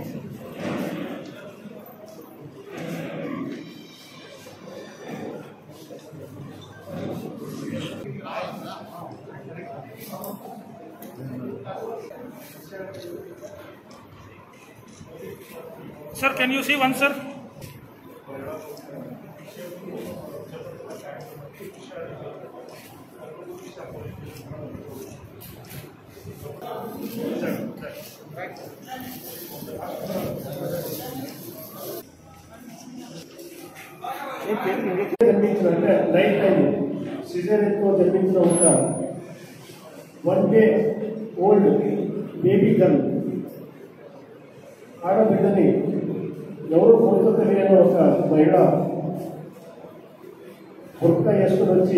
Sir, can you see one, sir? జన్మించిన అంటే night time సిజేరియన్తో జన్మించిన ఒక one day old baby girl ఆడబిడ్డని ఎవరు కొడుకు తెలియని ఒక మహిళ బుర్క వేసుకుని వచ్చి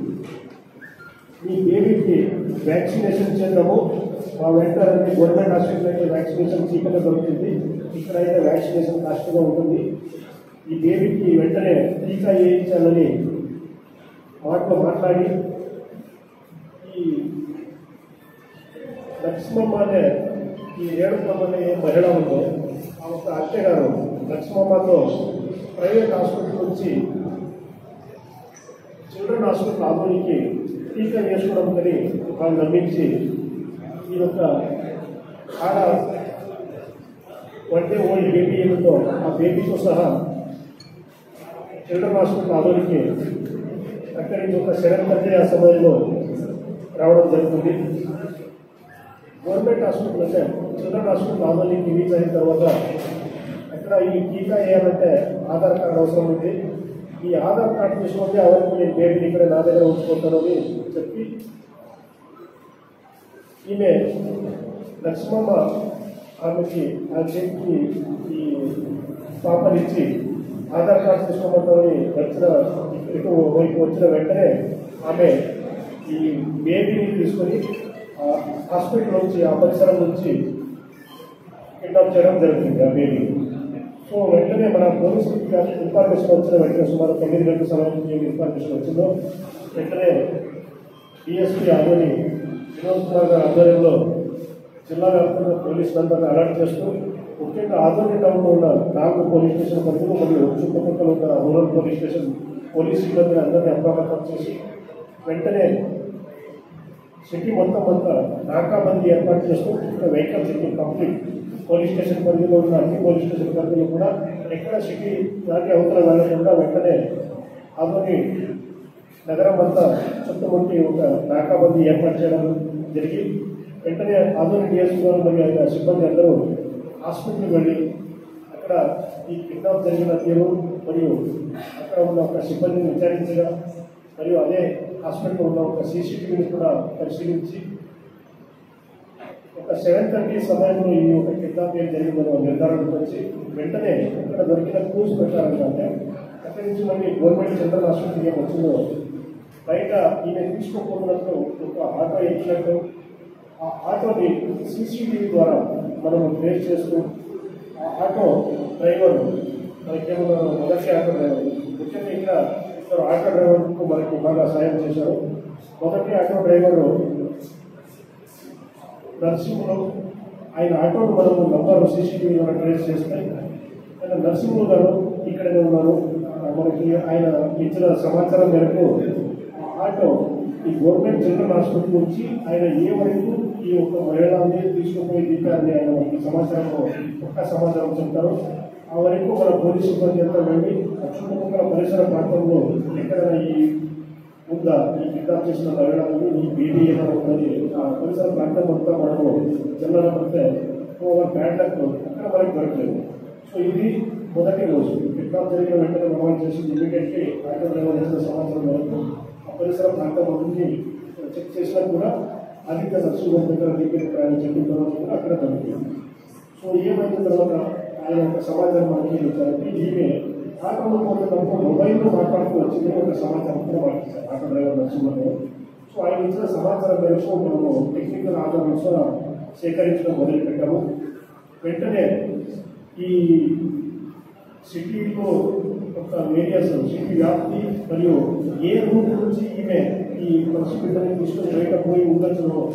మీ బేబీకి వ్యాక్సినేషన్ చేద్దాము మా వెంట రండి గవర్నమెంట్ హాస్పిటల్ అయితే వ్యాక్సినేషన్ చీకగా దొరుకుతుంది ఇక్కడ అయితే వ్యాక్సినేషన్ కాస్ట్గా ఉంటుంది ఈ బేబీకి వెంటనే టీకా వేయించాలని మాటలో మాట్లాడి ఈ లక్ష్మమ్మ అనే ఈ రేణుకమ్మ అనే మహిళ ఉందో ఆ ఒక అత్తే గారు లక్ష్మమ్మతో ప్రైవేట్ హాస్పిటల్ నుంచి చిల్డ్రన్ హాస్పిటల్ ఆధునికి టీకా వేసుకోవడం అని వాళ్ళు నమ్మించి ఈ యొక్క ఆడ వన్ డే ఓల్డ్ బేబీ ఏమిటో ఆ బేబీతో సహా చిల్డ్రన్ హాస్పిటల్ ఆధునికి అక్కడి నుంచి ఒక సెవెన్ థర్టీ ఆ సమయంలో రావడం జరుగుతుంది గవర్నమెంట్ హాస్పిటల్ అంటే చిల్డ్రన్ హాస్పిటల్ ఆధునికి రీచ్ అయిన తర్వాత అక్కడ ఈ టీకా వేయాలంటే ఆధార్ కార్డు అవసరం ఉంది ఈ ఆధార్ కార్డు తీసుకుంటే ఎవరికి నేను బేబీని ఇక్కడ నా దగ్గర ఉంచుకుంటాను అని చెప్పి ఈమె లక్ష్మమ్మ ఆమెకి ఆ చేతికి ఈ పాపనిచ్చి ఆధార్ కార్డు తీసుకోమంటామని వచ్చిన ఇటు వైపు వచ్చిన వెంటనే ఆమె ఈ బేబీని తీసుకొని ఆ హాస్పిటల్ నుంచి ఆ పరిసరం నుంచి కిడ్నాప్ చేయడం జరిగింది ఆ బేబీ సో వెంటనే మన పోలీసులకి కానీ ఇన్ఫర్మేషన్ వచ్చిన వెంటనే సుమారు తొమ్మిది గంటల సమయం ఇన్ఫర్మేషన్ వచ్చిందో వెంటనే డిఎస్పీ ఆధ్వర్ని వినోద్ కుమార్ గారి ఆధ్వర్యంలో జిల్లా వ్యాప్తంగా పోలీసులందరినీ అలర్ట్ చేస్తూ ముఖ్యంగా ఆధ్వర్య టౌన్లో ఉన్న నాలుగు పోలీస్ స్టేషన్ పరిధిలో మరియు చుట్టుపక్కల ఉన్న రూరల్ పోలీస్ స్టేషన్ పోలీస్ సిబ్బందిని అందరినీ అప్రమత్తం చేసి వెంటనే సిటీ మొత్తం అంతా నాకాబందీ ఏర్పాటు చేస్తూ ఇక్కడ vehicle city complete police station పరిధిలో ఉన్న అన్ని పోలీస్ స్టేషన్ పరిధిలో కూడా ఎక్కడ సిటీ దాటి అవతల వెళ్ళకుండా వెంటనే ఆధుని నగరం అంతా చుట్టుముట్టి ఒక నాకాబందీ ఏర్పాటు చేయడం జరిగి వెంటనే ఆధునిక డిఎస్పీ గారు మరియు ఆయన సిబ్బంది అందరూ హాస్పిటల్కి వెళ్ళి అక్కడ ఈ కిడ్నాప్ జరిగిన తీరు మరియు అక్కడ ఉన్న ఒక సిబ్బందిని విచారించగా మరియు అదే హాస్పిటల్లో ఉన్న ఒక సీసీటీవీని కూడా పరిశీలించి ఒక సెవెన్ థర్టీ సమయంలో ఈ ఒక కిడ్నాప్ ఏం జరిగిందని ఒక నిర్ధారణకు వచ్చి వెంటనే అక్కడ దొరికిన క్రూజ్ పెట్టారంటే అక్కడి నుంచి మళ్ళీ గవర్నమెంట్ జనరల్ హాస్పిటల్ ఏం వచ్చిందో బయట ఈయన తీసుకోకపోతున్నట్టు ఒక ఆటో ఇచ్చినట్టు ఆ ఆటోని సీసీటీవీ ద్వారా మనము ట్రేస్ చేస్తూ ఆ ఆటో డ్రైవర్ మనకేమన్నా మొదటి ఆటో డ్రైవర్ ముఖ్యంగా ఇక్కడ ఇద్దరు ఆటో డ్రైవర్కు మనకి బాగా సాయం చేశారు మొదటి ఆటో డ్రైవరు నర్సింహులు ఆయన ఆటోను మనము నంబర్ సీసీటీవీ ద్వారా ట్రేస్ చేస్తే ఆయన నర్సింహులు గారు ఇక్కడనే ఉన్నారు ఆ, మనకి ఆయన ఇచ్చిన సమాచారం మేరకు ఆ ఆటో ఈ గవర్నమెంట్ జనరల్ హాస్పిటల్ నుంచి ఆయన ఏ వరకు ఈ యొక్క మహిళని తీసుకుపోయి దింపారని ఆయన మనకి సమాచారం ఒక్క సమాచారం చెప్తారు ఆ వరకు మన పోలీసు సిబ్బంది అంతా వెళ్ళి ఆ చుట్టుపక్కల పరిసర ప్రాంతంలో ఎక్కడైనా ఈ ఉందా ఈ కిడ్నాప్ చేసిన మహిళలు ఈ బేబీ ఏమైనా ఉన్నది ఆ పరిసర ప్రాంతం అంతా మనము జిల్లాలో పడితే ఓవర్ బ్యాడ్ లక్ అక్కడ మనకి దొరకలేదు సో ఇది మొదటి రోజు కిడ్నాప్ జరిగిన వెంటనే మనం చేసి ఇమీడియట్లీ ఆటో డ్రైవర్ ఇచ్చిన సమాచారం మేరకు ఆ పరిసర ప్రాంతం అన్ని చెక్ చేసినా కూడా ఆదిత్య నర్సింగ్ దగ్గర దగ్గర ఆయన చెప్పిన తర్వాత కూడా అక్కడ దొరికింది సో ఏమైన తర్వాత ఆయన ఒక సమాచారం మనకి ఇచ్చారంటే ఈమె ఆటోలో పోతున్నప్పుడు మొబైల్లో మాట్లాడుతూ వచ్చింది ఒక సమాచారం కూడా మాకు ఇచ్చారు ఆటో డ్రైవర్ నరసింహరావు సో ఆయన ఇచ్చిన సమాచారం మేరకు మనము టెక్నికల్ ఆధారాలు కూడా సేకరించడం మొదలుపెట్టాము వెంటనే ఈ సిటీలో ఒక ఏరియాస్ సిటీ వ్యాప్తి మరియు ఏ రూట్ నుంచి ఈమె ఈ హాస్పిటల్ని తీసుకొని బయట పోయి ఉండొచ్చునో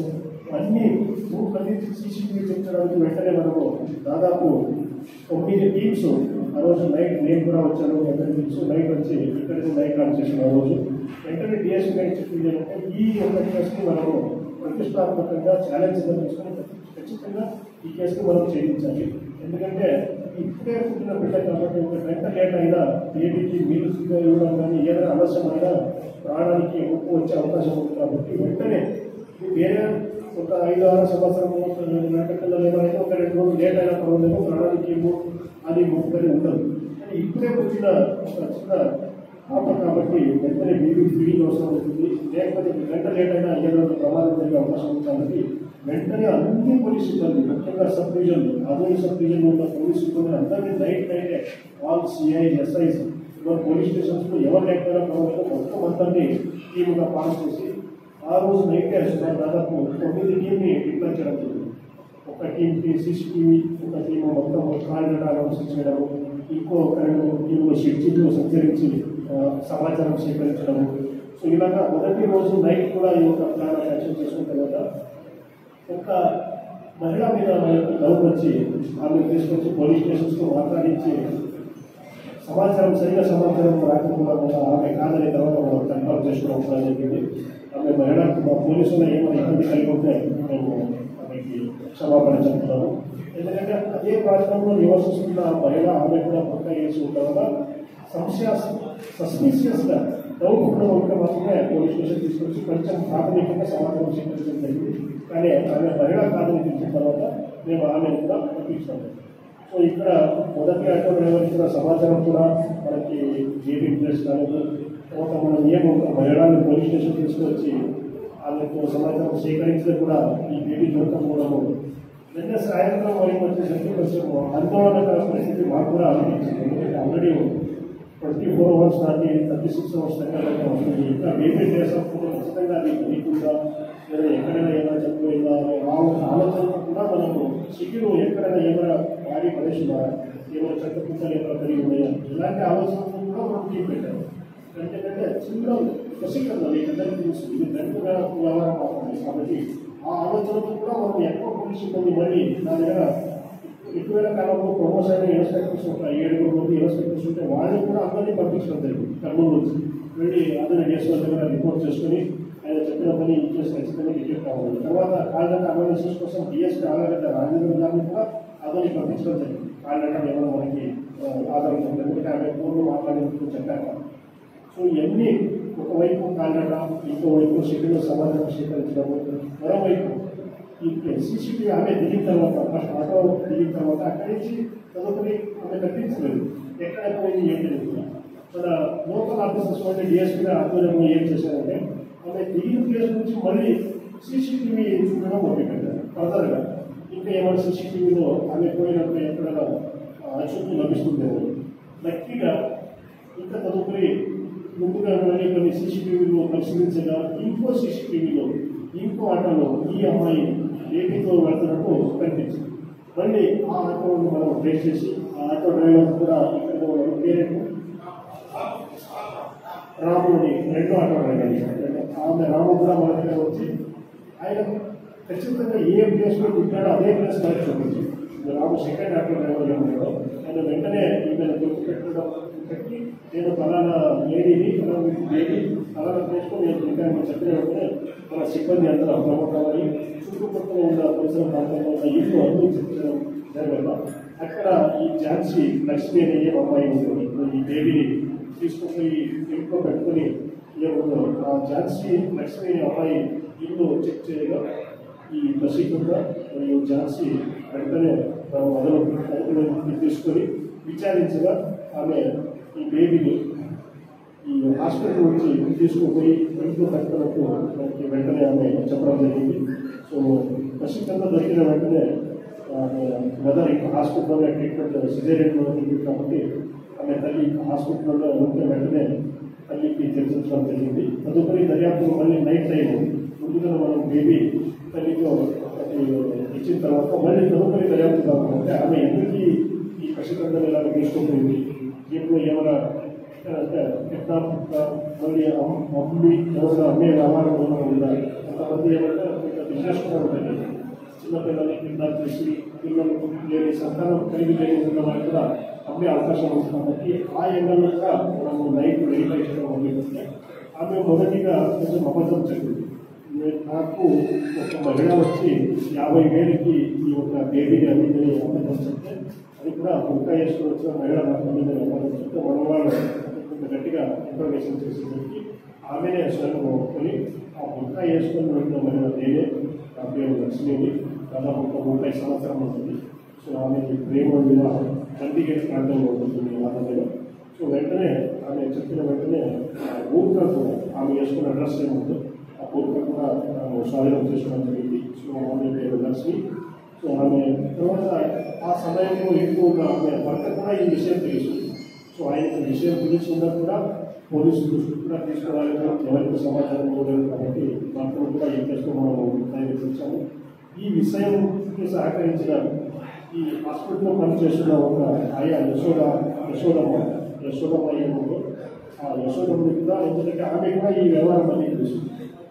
అన్ని మూడు మంది సీసీటీవీ తెచ్చడానికి వెంటనే మనము దాదాపు తొమ్మిది టీమ్స్ ఆ రోజు నైట్ నేను కూడా వచ్చాను అందరి టీమ్స్ నైట్ వచ్చి ఇక్కడికి నైట్ ఆన్ చేసిన ఆ రోజు వెంటనే డిఎస్పీ గారికి చెప్పింది ఏంటంటే ఈ యొక్క కేసుని మనము ప్రతిష్టాత్మకంగా ఛాలెంజ్గా తీసుకొని ఖచ్చితంగా ఈ కేసుని మనం ఛేదించాలి ఎందుకంటే ఇప్పుడే పుట్టిన బిడ్డ కాబట్టి ఒక గంట లేట్ అయినా బేబీకి మీరు ఇవ్వడం కానీ ఏదైనా ఆలస్యమైనా ప్రాణానికి ముప్పు వచ్చే అవకాశం ఉంది కాబట్టి వెంటనే ఇది వేరే ఒక ఐదు ఆరు సంవత్సరం నాటకాలలో ఏమైనా ఒక రెండు రోజులు లేట్ అయినా పర్వాలేదు ప్రాణానికి ము- అది ముప్పు అని ఉండదు కానీ ఇప్పుడే వచ్చిన ఒక చిన్న పాప కాబట్టి వెంటనే బీబీ ఫీడింగ్ అవసరం అవుతుంది లేకపోతే ఒక గంట లేట్ అయినా ఏదో ఒక ప్రమాదం జరిగే అవకాశం ఉంది కాబట్టి వెంటనే అన్ని పోలీస్ సిబ్బంది ముఖ్యంగా sub division Adoni sub division ఉన్న పోలీస్ సిబ్బంది అందరినీ నైట్ నైటే ఆల్ సిఐ ఎస్ఐస్ ఇవాళ పోలీస్ స్టేషన్స్లో ఎవరు లేకపోయినా పర్వాలేదు మొత్తం అందరినీ టీముగా పాస్ చేసి ఆ రోజు నైట్ సుమారు దాదాపు తొమ్మిది టీంని డిక్లేర్ చేయడం జరిగింది ఒక టీంకి సీసీటీవీ ఒక టీం మొత్తం కారిడార్ అనౌన్స్ చేయడము ఇంకో ఒక రెండు టీంలు షెడ్యూల్లో సంచరించి ఆ, సమాచారం సేకరించడము సో ఇలాగా మొదటి రోజు నైట్ కూడా ఈ యొక్క ప్లాన్ ఆఫ్ యాక్షన్ చేసుకున్న తర్వాత ఒక మహిళ మీద మనకు డౌట్ వచ్చి ఆమె తీసుకొచ్చి పోలీస్ స్టేషన్స్తో మాట్లాడించి సమాచారం సరిగా సమాచారం రాకపోవడం వల్ల ఆమె కాదని తర్వాత మనం కన్ఫర్మ్ చేసుకోవడం కూడా జరిగింది ఆమె మహిళకు మా పోలీసులు ఏమైనా ఇబ్బంది కలిగి ఉంటే మేము ఆమెకి క్షమాపణ చెప్తున్నాము ఎందుకంటే అదే ప్రాంతంలో నివసిస్తున్న ఆ మహిళ ఆమె కూడా పక్క వేసి ఉండడం వల్ల సంశయ సస్పీషియస్గా డౌట్ కూడా ఉంటే మాత్రమే పోలీస్ స్టేషన్ తీసుకొచ్చి కొంచెం ప్రాథమికంగా సమాచారం సేకరించడం జరిగింది కానీ ఆమె మహిళ కాదని తెలిసిన తర్వాత మేము ఆమెను కూడా పంపించాము సో ఇక్కడ మొదటి ఆటో డ్రైవర్ ఇచ్చిన సమాచారం కూడా మనకి ఏది ఇంట్రెస్ట్ కాలేదు తర్వాత మనం ఏం ఒక మహిళల్ని పోలీస్ స్టేషన్ తీసుకొచ్చి వాళ్ళకు సమాచారం సేకరించడం కూడా ఈ బేబీ దొరకపోవడము నిన్న సాయంత్రం వరకు వచ్చేసరికి కొంచెం ఆందోళనకర పరిస్థితి మాకు కూడా అనిపించింది ఎందుకంటే ఆల్రెడీ ట్వంటీ ఫోర్ అవర్స్ దాటి థర్టీ సిక్స్ అవర్స్ దగ్గర వస్తుంది ఇంకా బేబీ డేస్ అప్పుడు ఖచ్చితంగా అది తెలియకుండా లేదా ఎక్కడైనా ఏమైనా చనిపోయిందా అనే ఆ ఒక ఆలోచన కూడా మనము సిటీలో ఎక్కడైనా ఏమైనా భారీ పడేసిందా ఏమైనా చెత్త కుక్కలు ఏమైనా కలిగి ఉన్నాయా ఇలాంటి ఆలోచనలు కూడా మనం టీం పెట్టాము ఎందుకంటే చిన్న వసీకరణ మీకు అందరికీ తెలుసు ఇది గంటగా వ్యవహారం అవుతుంది కాబట్టి ఆ ఆలోచనతో కూడా మనం ఎక్కువ పోలీసు సిబ్బంది మళ్ళీ నా దగ్గర ఇటీవల కాలంలో ప్రమోషన్ అయిన ఇన్స్పెక్టర్స్ ఉంటాయి ఏడుగురు మంది ఇన్స్పెక్టర్స్ ఉంటే వాళ్ళని కూడా అందరినీ పంపించడం జరిగింది కర్నూలు నుంచి వెళ్ళి అతని డిఎస్ఓ దగ్గర రిపోర్ట్ చేసుకుని ఆయన చెప్పిన పని ఇచ్చేసి ఖచ్చితంగా డిటెక్ట్ అవ్వాలి తర్వాత కాళ్ళ అనాలిసిస్ కోసం డిఎస్పీ ఆధారిత రాజేంద్ర గారిని కూడా అతన్ని పంపించడం జరిగింది కాళ్ళ ఏమైనా మనకి ఆ, ఆధారం ఉంది ఎందుకంటే ఆమె ఫోన్లో మాట్లాడేందుకు చెప్పాక సో ఇవన్నీ ఒకవైపు కాళ్ళట ఇంకోవైపు షెడ్యూల్ సమాధానం స్వీకరించడము మరోవైపు ఈ సీసీటీవీ ఆమె దిగిన తర్వాత ఫస్ట్ ఆటో దిగిన తర్వాత అక్కడి నుంచి చదువుకుని ఆమె కట్టించలేదు ఎక్కడ పోయింది ఏం తెలియదు మన లోకల్ ఆఫీసర్స్ అంటే డిఎస్పీ గారు ఆధ్వర్యంలో ఏం చేశారంటే ఆమె దిగిన ప్లేస్ నుంచి మళ్ళీ సీసీటీవీ చూడడం మొదలుపెట్టారు ఫర్దర్గా ఇంకా ఏమైనా సీసీటీవీలో ఆమె పోయినప్పుడు ఎక్కడైనా అచ్చుకు లభిస్తుందేమో లక్కీగా ఇంకా తదుపరి ముందుగా మళ్ళీ కొన్ని సీసీటీవీలో పరిశీలించగా ఇంకో సీసీటీవీలో ఇంకో ఆటోలో ఈ అమ్మాయి ఏపీతో వెళ్తున్నట్టు కనిపించింది మళ్ళీ ఆ ఆటోను మనం ట్రేస్ చేసి ఆ ఆటో డ్రైవర్ కూడా ఇక్కడ ఉన్న పేరెంట్ రాము అని రెండో ఆటో డ్రైవర్ ఆమె రాము కూడా మన దగ్గర వచ్చి ఆయన ఖచ్చితంగా ఏ ప్లేస్లో పుట్టాడో అదే ప్లేస్ మనకి చూపించి రాము సెకండ్ ఆటో డ్రైవర్ ఉన్నాడో ఆయన వెంటనే ఈమెను గుర్తు పెట్టడం పెట్టి నేను ఫలానా లేడీని ఫలానా లేడీ ఫలానా ప్లేస్లో నేను పుట్టాను చెప్పిన వెంటనే మన సిబ్బంది అందరూ అప్రమత్తమని చుట్టుపక్కల ఉన్న పరిసర ప్రాంతంలో ఉన్న ఇల్లు అన్ని చెప్పడం జరగదు అక్కడ ఈ ఝాన్సీ లక్ష్మి అనే ఏ అమ్మాయి ఉంటుంది ఈ బేబీని తీసుకుపోయి ఇంట్లో పెట్టుకుని ఏముందో ఆ ఝాన్సీ లక్ష్మి అనే అమ్మాయి ఇల్లు చెక్ చేయగా ఈ వసీకుండ మరియు ఝాన్సీ వెంటనే తన మొదలు అదుపులోకి తీసుకొని విచారించగా ఆమె ఈ బేబీని ఈ హాస్పిటల్ నుంచి తీసుకుపోయి ఇంట్లో పెట్టినట్టు మనకి వెంటనే ఆమె చెప్పడం జరిగింది సో వసీకంగా దొరికిన వెంటనే ఆమె మదర్ ఇంకా హాస్పిటల్లో ట్రీట్మెంట్ సిజేరియన్లో ఉంది కాబట్టి ఆమె తల్లి హాస్పిటల్లో ఉంటే వెంటనే తల్లికి తెలిసించడం జరిగింది తదుపరి దర్యాప్తు మళ్ళీ నైట్ టైం ముందుగా మనం బేబీ తల్లితో ఒకటి ఇచ్చిన తర్వాత మళ్ళీ తదుపరి దర్యాప్తు కావాలంటే ఆమె ఎందుకు ఈ పసికందలు ఇలా తీసుకుంటుంది దీంట్లో ఏమైనా అంటే ఎట్లా మళ్ళీ అమ్- అమ్మి ఎవరైనా అమ్మే వ్యవహారం ఏమైనా ఉందా కొంతమంది ఏమంటే ఇంకా బిజినెస్ కూడా ఉంటుంది చిన్నపిల్లల్ని కిడ్నాప్ చేసి పిల్లలు లేని సంతానం కలిగి లేని ఉన్న వారికి కూడా అమ్మే అవకాశం ఉంది కాబట్టి ఆ ఎండల్లో కూడా మనము నైట్ వెరిఫై చేయడం మొదలుపెడితే ఆమె మొదటిగా కొంచెం అబద్ధం చెప్పింది నేను- నాకు ఒక మహిళ వచ్చి యాభై వేలకి ఈ యొక్క బేబీని అందిందని అబద్ధం చెప్తే అది కూడా బుక్క వేసుకుని వచ్చిన మహిళ నాకు అందిందని అబద్ధం చెప్తే మన వాళ్ళు కొంచెం గట్టిగా ఇన్ఫర్మేషన్ చేసేసరికి ఆమెనే స్వయం ఒప్పుకొని ఆ బుక్క వేసుకొని వెళ్ళిన మహిళ నేనే నా పేరు లక్ష్మిని దాదాపు ఒక ముప్పై సంవత్సరం ఉంటుంది సో ఆమె ప్రేమ వివాహం చండీగఢ్ ప్రాంతంలో ఉంటుంది ఆంధ్రలో సో వెంటనే ఆమె చెప్పిన వెంటనే ఆ ఊరిలో కూడా ఆమె వేసుకున్న డ్రెస్ ఏముందో ఆ ఊరిలో కూడా ఆమె స్వాధీనం చేసుకోవడం జరిగింది సో ఆమె పేరు లక్ష్మి సో ఆమె తర్వాత ఆ సమయంలో ఎక్కువగా ఆమె భర్త కూడా ఈ విషయం తెలుసు సో ఆయనకు విషయం తెలిసి ఉన్నా కూడా పోలీసు దృష్టి కూడా తీసుకోవడానికి ఎవరికి సమాచారం ఇవ్వలేదు కాబట్టి భర్తను కూడా ఈ కేసులో మనం ప్రయత్నించాము ఈ విషయంకి సహకరించిన ఈ హాస్పిటల్లో పనిచేస్తున్న ఒక ఆయా యశోద యశోదమ్మ యశోదమ్మ ఏమో ఆ యశోదమ్మ కూడా ఎందుకంటే ఆమె కూడా ఈ వ్యవహారం అనేది తెలుసు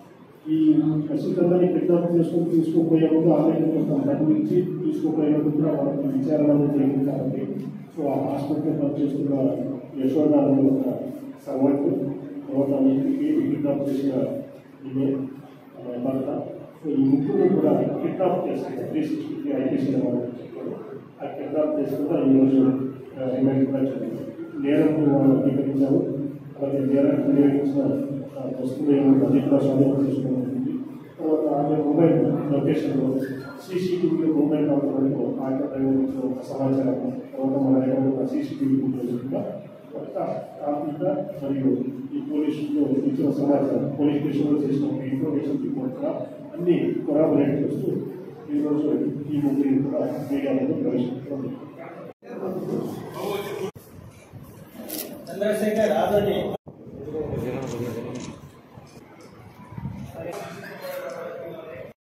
ఈ పసిపిల్లల్ని కిడ్నాప్ చేసుకుని తీసుకుపోయేందుకు ఆమె కొంత డబ్బు ఇచ్చి తీసుకుపోయేందుకు కూడా వాళ్ళకి విచారణ అనేది జరిగింది కాబట్టి సో ఆ హాస్పిటల్లో పనిచేస్తున్న యశోద అనే ఒక సర్వెంట్ తర్వాత ఇంటికి కిడ్నాప్ చేసిన ఇదే ఆమె భర్త సో ఈ ముగ్గురు కూడా కిడ్నాప్ చేస్తారు త్రీ సిక్స్టీ ఐపీసీ చెప్పారు ఆ కిడ్నాప్ చేసుకుంటే ఈరోజు రిమైండ్ కూడా జరిగింది నేరం వాళ్ళు అంగీకరించారు అలాగే నేరానికి వినియోగించిన ఆ, వస్తువులు ఏమైనా అది కూడా స్వాధీనం చేసుకోవడం జరిగింది తర్వాత ఆమె మొబైల్ లొకేషన్లో సీసీటీవీలో మొబైల్ కావడంలో ఆటో డ్రైవర్ నుంచి ఒక సమాచారం తర్వాత మన దగ్గర ఉన్న సీసీటీవీ ఫుటేజ్ కూడా కొత్త కాపీగా మరియు ఈ పోలీసులు ఇచ్చిన సమాచారం పోలీస్ స్టేషన్లో చేసిన ఒక ఇన్ఫర్మేషన్ రిపోర్ట్ కూడా అన్ని కొరాబరేట్ చేస్తూ ఈరోజు ఈ ముగ్గురిని కూడా మీడియాలో ప్రవేశించడం జరిగింది. చంద్రశేఖర్ ఆదోని